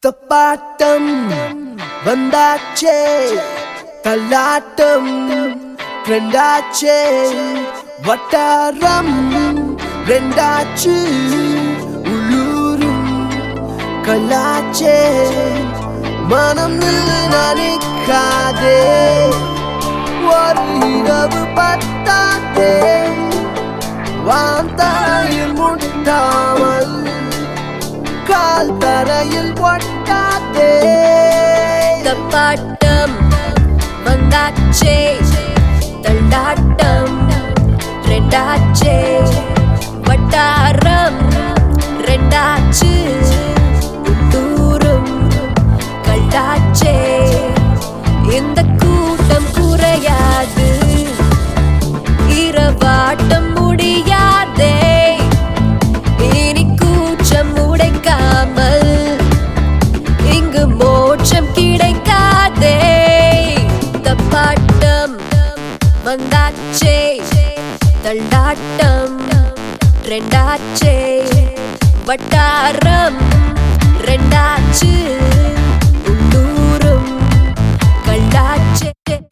தப்பாட்டம் வந்தாச்சே தள்ளாட்டம் ரெண்டாச்சே வட்டாரம் ரெண்டாச்சு உள்ளூரும் கல்லாச்சே மனம் நினைக்காதே ஒரு இரவு பத்தாதே வாந்தாயில் முட்டாமல் கால் தரையில் ஒட்டாதே தப்பாட்டம் வந்தாச்சே தள்ளாட்டம் ரெண்டாச்சே வட்டாரம் ரெண்டாச்சு உள்ளூரும் கல்லாச்சே இந்த கூட்டம் குறையாது இரவாட்டம் முடியாதே இனி கூச்சம் உடைக்காமல் இங்கு மோட்சம் கிடைக்காதே தப்பாட்டம் வந்தாச்சே தள்ளாட்டம் ரெண்டாச்சே வட்டாரம் ரெண்டாச்சு உள்ளூரும் கல்லாச்சே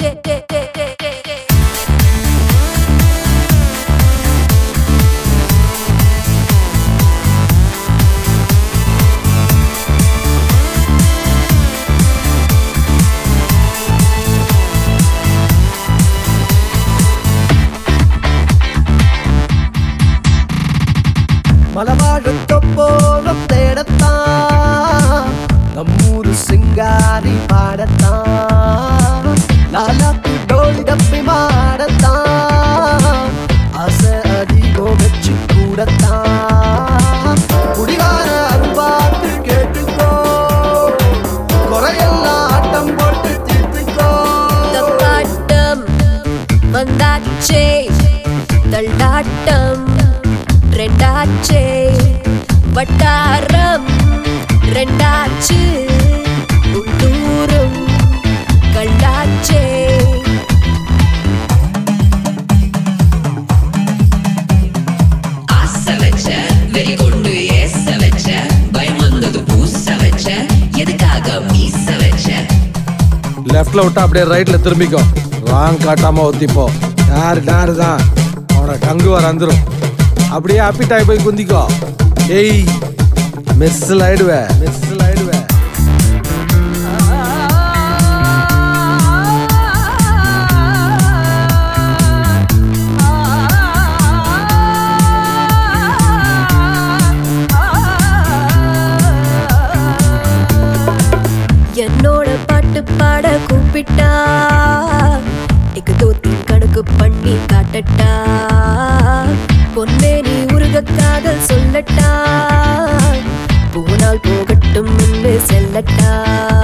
மலவாழத்தொப்போரம் தேடத்தான் நம்மூரு சிங்காரி பாடத்தான் லாலாக்கு டோல் டப்பி மாடத்தான் ஆசை அதிகம் வச்சு கூடத்தான் குடிகார அரும்பாத்து கேட்டுக்கோ குறையெல்லாம் ஆட்டம் போட்டு தீர்த்துக்கோ தப்பாட்டம் வந்தாச்சே தள்ளாட்டம் ரெண்டாச்சே வட்டாரம் ரெண்டாச்சு உள்ளூரும் கல்லாச்சே ஆச வச்ச வெறி கொண்டு ஏச வச்ச பயம் வந்தது பூச வச்ச எதுக்காக மீச வச்ச லெஃப்ட்ல விட்டா அப்படியே ரைட்ல திரும்பிக்கோ ராங் காட்டாம ஒத்திப்போ யாரு நாரு தான் அவனை கங்கு வர வந்துரும் அப்படியே அப்பிட்டாய் போய் குந்திக்கோ ஏய் மிஸ்ஸில் ஆயிடுவே மிஸ்ஸில் ஆயிடுவே என்னோட பாட்டு பாட கூப்பிட்டா இக்கு தோத்தி கணக்கு பண்ணி காட்டட்டா பொன்னே நீ உருக காதல் சொல்லட்டா போனால் போகட்டும் என்று செல்லட்டா